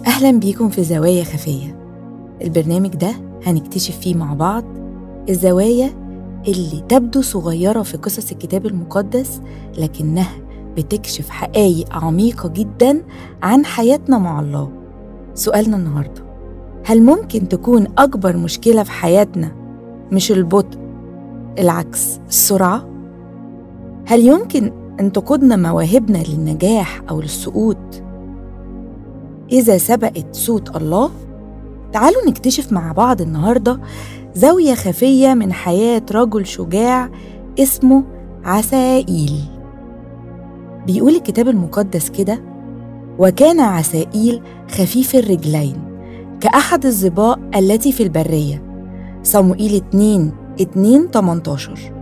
أهلا بيكم في زوايا خفية البرنامج ده هنكتشف فيه مع بعض الزوايا اللي تبدو صغيرة في قصص الكتاب المقدس لكنها بتكشف حقائق عميقة جدا عن حياتنا مع الله سؤالنا النهاردة هل ممكن تكون أكبر مشكلة في حياتنا مش البطء العكس السرعة؟ هل يمكن أن تقودنا مواهبنا للنجاح أو للسقوط إذا سبقت صوت الله؟ تعالوا نكتشف مع بعض النهاردة زاوية خفية من حياة رجل شجاع اسمه عسائيل بيقول الكتاب المقدس كده وكان عسائيل خفيف الرجلين كأحد الظباء التي في البرية صموئيل 2 2 18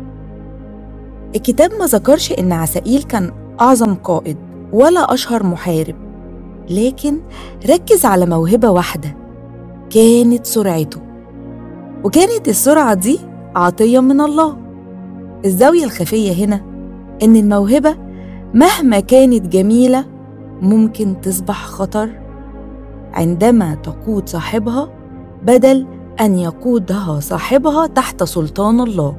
الكتاب ما ذكرش إن عسائيل كان أعظم قائد ولا أشهر محارب لكن ركز على موهبة واحدة كانت سرعته وكانت السرعة دي عطية من الله الزاوية الخفية هنا إن الموهبة مهما كانت جميلة ممكن تصبح خطر عندما تقود صاحبها بدل أن يقودها صاحبها تحت سلطان الله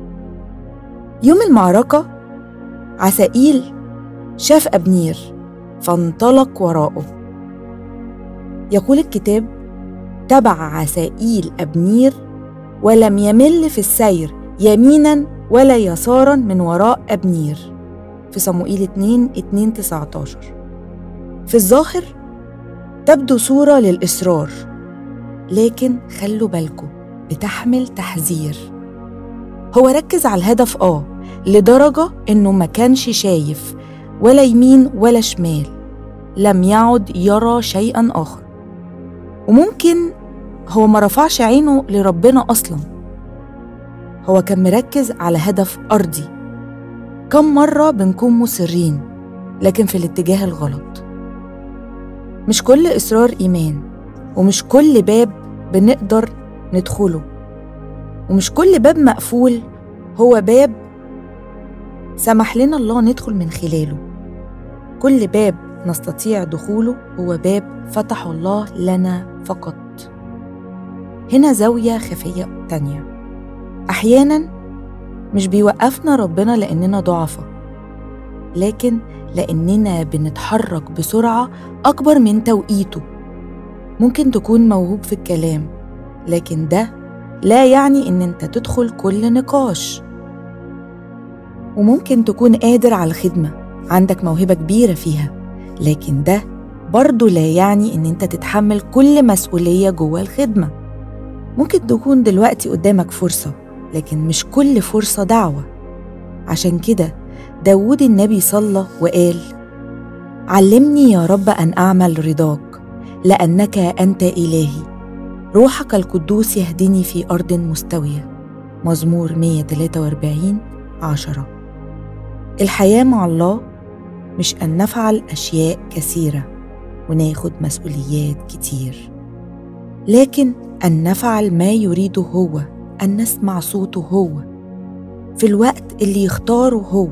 يوم المعركة عسائيل شاف أبنير فانطلق وراءه يقول الكتاب تبع عسائيل أبنير ولم يمل في السير يمينا ولا يسارا من وراء أبنير في صموئيل 2 2 19 في الظاهر تبدو صورة للإصرار لكن خلوا بالكم بتحمل تحذير هو ركز على الهدف آه لدرجة إنه ما كانش شايف ولا يمين ولا شمال لم يعد يرى شيئا آخر وممكن هو ما رفعش عينه لربنا أصلا هو كان مركز على هدف أرضي كم مرة بنكون مصرين لكن في الاتجاه الغلط مش كل إصرار إيمان ومش كل باب بنقدر ندخله ومش كل باب مقفول هو باب سمح لنا الله ندخل من خلاله كل باب نستطيع دخوله هو باب فتحه الله لنا فقط هنا زاوية خفية تانية أحيانا مش بيوقفنا ربنا لأننا ضعفة لكن لأننا بنتحرك بسرعة أكبر من توقيته ممكن تكون موهوب في الكلام لكن ده لا يعني إن أنت تدخل كل نقاش وممكن تكون قادر على الخدمة عندك موهبة كبيرة فيها لكن ده برضه لا يعني إن أنت تتحمل كل مسؤولية جوه الخدمة ممكن تكون دلوقتي قدامك فرصة لكن مش كل فرصة دعوة عشان كده داود النبي صلى وقال علمني يا رب أن أعمل رضاك لأنك أنت إلهي روحك القدوس يهدني في أرض مستوية مزمور 143 عشرة الحياة مع الله مش أن نفعل أشياء كثيرة وناخد مسؤوليات كتير لكن أن نفعل ما يريده هو أن نسمع صوته هو في الوقت اللي يختاره هو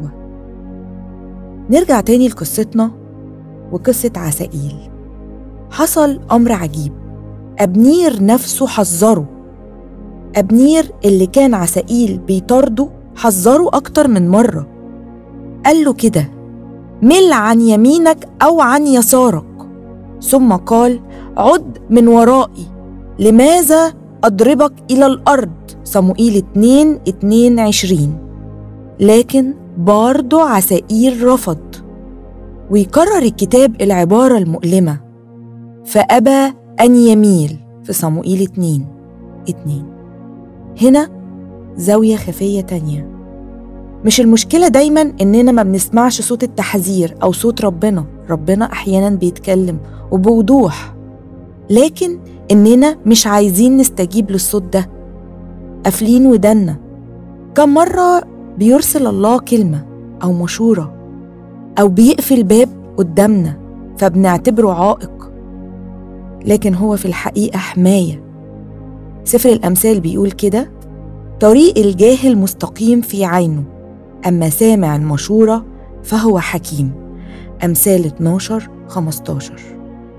نرجع تاني لقصتنا وقصة عسائيل حصل أمر عجيب أبنير نفسه حذره أبنير اللي كان عسائيل بيطارده حذره أكتر من مرة قال له كده مل عن يمينك أو عن يسارك ثم قال عد من ورائي لماذا أضربك إلى الأرض صموئيل 2 22 لكن برضه عسائيل رفض ويكرر الكتاب العبارة المؤلمة فأبى أن يميل في صموئيل 2 2 هنا زاوية خفية تانية مش المشكلة دايما إننا ما بنسمعش صوت التحذير أو صوت ربنا ربنا أحيانا بيتكلم وبوضوح لكن إننا مش عايزين نستجيب للصوت ده قافلين ودنا كم مرة بيرسل الله كلمة أو مشورة أو بيقفل باب قدامنا فبنعتبره عائق لكن هو في الحقيقة حماية سفر الأمثال بيقول كده طريق الجاهل مستقيم في عينه أما سامع المشورة فهو حكيم أمثال 12 15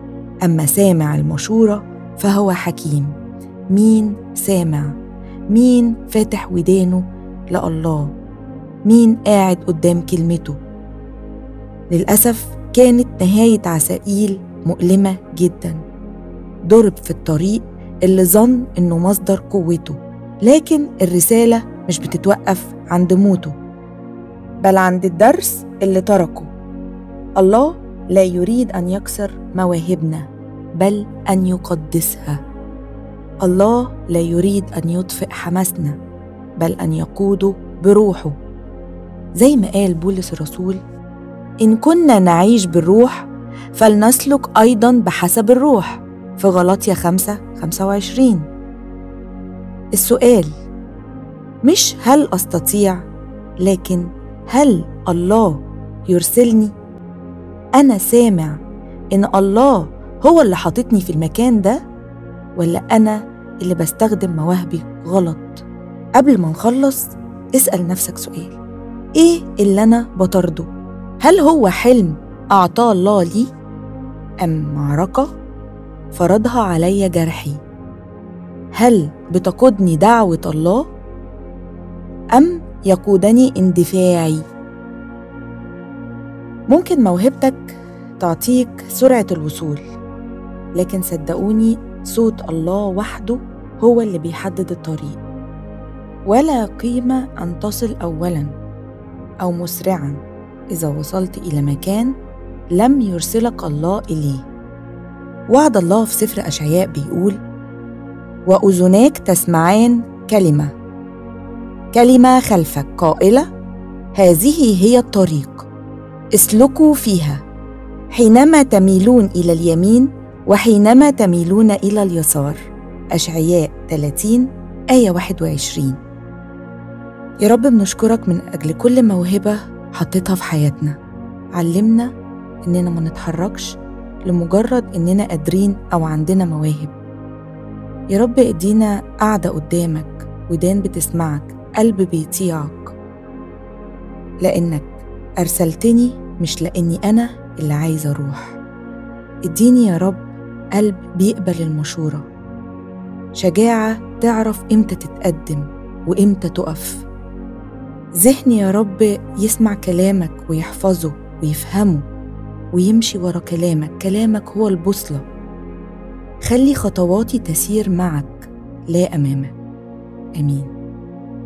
أما سامع المشورة فهو حكيم مين سامع مين فاتح ودانه لله مين قاعد قدام كلمته للأسف كانت نهاية عسائيل مؤلمة جدا ضرب في الطريق اللي ظن إنه مصدر قوته لكن الرسالة مش بتتوقف عند موته بل عند الدرس اللي تركه الله لا يريد أن يكسر مواهبنا بل أن يقدسها الله لا يريد أن يطفئ حماسنا بل أن يقوده بروحه زي ما قال بولس الرسول إن كنا نعيش بالروح فلنسلك أيضا بحسب الروح في غلطية خمسة خمسة وعشرين السؤال مش هل أستطيع لكن هل الله يرسلني أنا سامع إن الله هو اللي حاططني في المكان ده ولا أنا اللي بستخدم مواهبي غلط قبل ما نخلص اسأل نفسك سؤال إيه اللي أنا بطرده؟ هل هو حلم أعطاه الله لي؟ أم معركة فرضها علي جرحي؟ هل بتقودني دعوة الله؟ أم يقودني اندفاعي؟ ممكن موهبتك تعطيك سرعة الوصول لكن صدقوني صوت الله وحده هو اللي بيحدد الطريق ولا قيمة أن تصل أولا أو مسرعا إذا وصلت إلى مكان لم يرسلك الله إليه وعد الله في سفر أشعياء بيقول وأذناك تسمعان كلمة كلمة خلفك قائلة هذه هي الطريق اسلكوا فيها حينما تميلون إلى اليمين وحينما تميلون إلى اليسار أشعياء 30 آية 21 يا رب بنشكرك من أجل كل موهبة حطيتها في حياتنا علمنا إننا ما نتحركش لمجرد إننا قادرين أو عندنا مواهب يا رب ادينا قاعدة قدامك ودان بتسمعك قلب بيطيعك لأنك أرسلتني مش لأني أنا اللي عايزة أروح اديني يا رب قلب بيقبل المشورة شجاعة تعرف إمتى تتقدم وإمتى تقف ذهن يا رب يسمع كلامك ويحفظه ويفهمه ويمشي ورا كلامك كلامك هو البوصلة خلي خطواتي تسير معك لا أمامك آمين